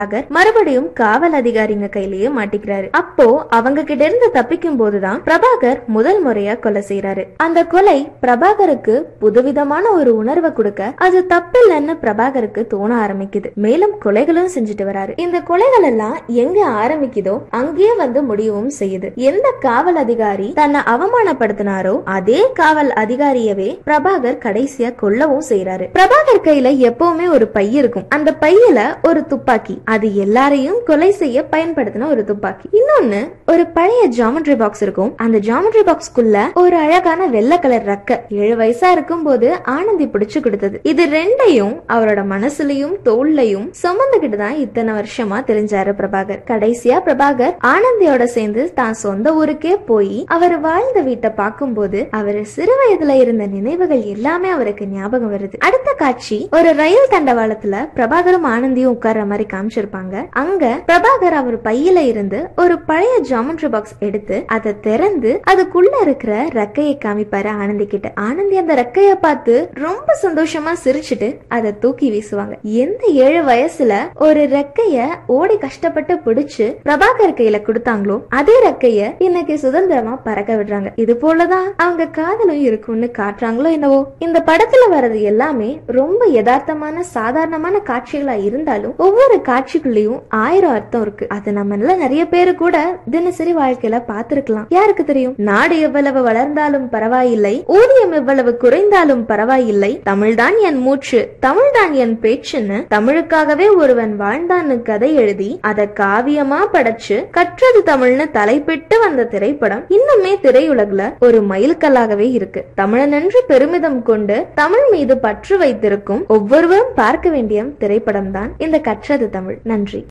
பிரபாகர் மறுபடியும் காவல் அதிகாரிங்க கையிலேயே மாட்டிக்கிறாரு அப்போ அவங்க கிட்ட இருந்து தப்பிக்கும் போதுதான் பிரபாகர் முதல் முறையா கொலை செய்யறாரு அந்த கொலை பிரபாகருக்கு புதுவிதமான ஒரு உணர்வை கொடுக்க அது தப்பில்லைன்னு பிரபாகருக்கு தோண ஆரம்பிக்குது மேலும் கொலைகளும் செஞ்சுட்டு வராரு இந்த கொலைகள் எல்லாம் எங்க ஆரம்பிக்குதோ அங்கேயே வந்து முடியவும் செய்யுது எந்த காவல் அதிகாரி தன்னை அவமானப்படுத்தினாரோ அதே காவல் அதிகாரியவே பிரபாகர் கடைசியா கொல்லவும் செய்யறாரு பிரபாகர் கையில எப்பவுமே ஒரு பை இருக்கும் அந்த பையில ஒரு துப்பாக்கி அது எல்லாரையும் கொலை செய்ய பயன்படுத்தின ஒரு துப்பாக்கி இன்னொன்னு ஒரு பழைய ஜாமெட்ரி பாக்ஸ் இருக்கும் அந்த ஜாமெட்ரி பாக்ஸ்க்குள்ள ஒரு அழகான வெள்ளை கலர் ரக்க ஏழு வயசா இருக்கும் போது ஆனந்தி பிடிச்சு கொடுத்தது இது ரெண்டையும் அவரோட மனசுலயும் தோல்லையும் சுமந்துகிட்டு தான் இத்தனை வருஷமா தெரிஞ்சாரு பிரபாகர் கடைசியா பிரபாகர் ஆனந்தியோட சேர்ந்து தான் சொந்த ஊருக்கே போய் அவர் வாழ்ந்த வீட்டை பார்க்கும்போது அவர் சிறு வயதுல இருந்த நினைவுகள் எல்லாமே அவருக்கு ஞாபகம் வருது அடுத்த காட்சி ஒரு ரயில் தண்டவாளத்துல பிரபாகரும் ஆனந்தியும் உட்கார்ற மாதிரி காமிச்சிருப்பாங்க அங்க பிரபாகர் அவர் பையில இருந்து ஒரு பழைய ஜாமெட்ரி பாக்ஸ் எடுத்து அதை திறந்து அதுக்குள்ள இருக்கிற ரெக்கையை காமிப்பாரு ஆனந்தி கிட்ட ஆனந்தி அந்த ரெக்கைய பார்த்து ரொம்ப சந்தோஷமா சிரிச்சிட்டு அதை தூக்கி வீசுவாங்க எந்த ஏழு வயசுல ஒரு ரெக்கைய ஓடி கஷ்டப்பட்டு பிடிச்சு பிரபாகர் கையில கொடுத்தாங்களோ அதே ரெக்கைய இன்னைக்கு சுதந்திரமா பறக்க விடுறாங்க இது போலதான் அவங்க காதலும் இருக்கும்னு காட்டுறாங்களோ என்னவோ இந்த படத்துல வர்றது எல்லாமே ரொம்ப யதார்த்தமான சாதாரணமான காட்சிகளா இருந்தாலும் ஒவ்வொரு காட்சிக்குள்ளேயும் ஆயிரம் அர்த்தம் இருக்கு அது நம்மள நிறைய பேரு கூட தினசரி வாழ்க்கையில பார்த்திருக்கலாம் யாருக்கு தெரியும் நாடு எவ்வளவு வளர்ந்தாலும் பரவாயில்லை ஊதியம் எவ்வளவு குறைந்தாலும் பரவாயில்லை தமிழ்தான் என் மூச்சு தமிழ்தான் என் பேச்சுன்னு தமிழுக்காகவே ஒருவன் வாழ்ந்தான்னு கதை எழுதி அத காவியமா படைச்சு கற்றது தமிழ்னு தலைப்பிட்டு வந்த திரைப்படம் இன்னுமே திரையுலகுல ஒரு மைல்கல்லாகவே இருக்கு தமிழன் என்று பெருமிதம் கொண்டு தமிழ் மீது பற்று வைத்திருக்கும் ஒவ்வொருவரும் பார்க்க வேண்டிய திரைப்படம் தான் இந்த கற்றது தமிழ் நன்றி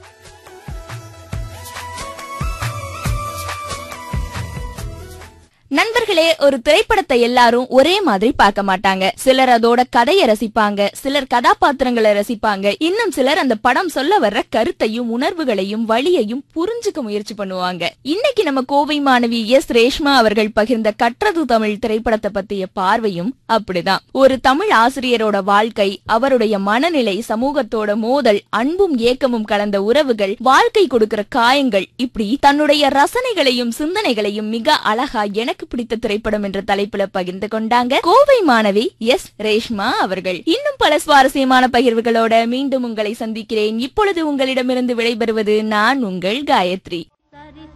நண்பர்களே ஒரு திரைப்படத்தை எல்லாரும் ஒரே மாதிரி பார்க்க மாட்டாங்க சிலர் அதோட கதையை ரசிப்பாங்க சிலர் கதாபாத்திரங்களை ரசிப்பாங்க இன்னும் சிலர் அந்த படம் சொல்ல வர்ற கருத்தையும் உணர்வுகளையும் வழியையும் புரிஞ்சுக்க முயற்சி பண்ணுவாங்க இன்னைக்கு நம்ம கோவை மாணவி எஸ் ரேஷ்மா அவர்கள் பகிர்ந்த கற்றது தமிழ் திரைப்படத்தை பத்திய பார்வையும் அப்படிதான் ஒரு தமிழ் ஆசிரியரோட வாழ்க்கை அவருடைய மனநிலை சமூகத்தோட மோதல் அன்பும் ஏக்கமும் கலந்த உறவுகள் வாழ்க்கை கொடுக்கிற காயங்கள் இப்படி தன்னுடைய ரசனைகளையும் சிந்தனைகளையும் மிக அழகா எனக்கு பிடித்த திரைப்படம் என்ற தலைப்புல பகிர்ந்து கொண்டாங்க கோவை மாணவி எஸ் ரேஷ்மா அவர்கள் இன்னும் பல சுவாரஸ்யமான பகிர்வுகளோட மீண்டும் உங்களை சந்திக்கிறேன் இப்பொழுது உங்களிடமிருந்து விடைபெறுவது நான் உங்கள் காயத்ரி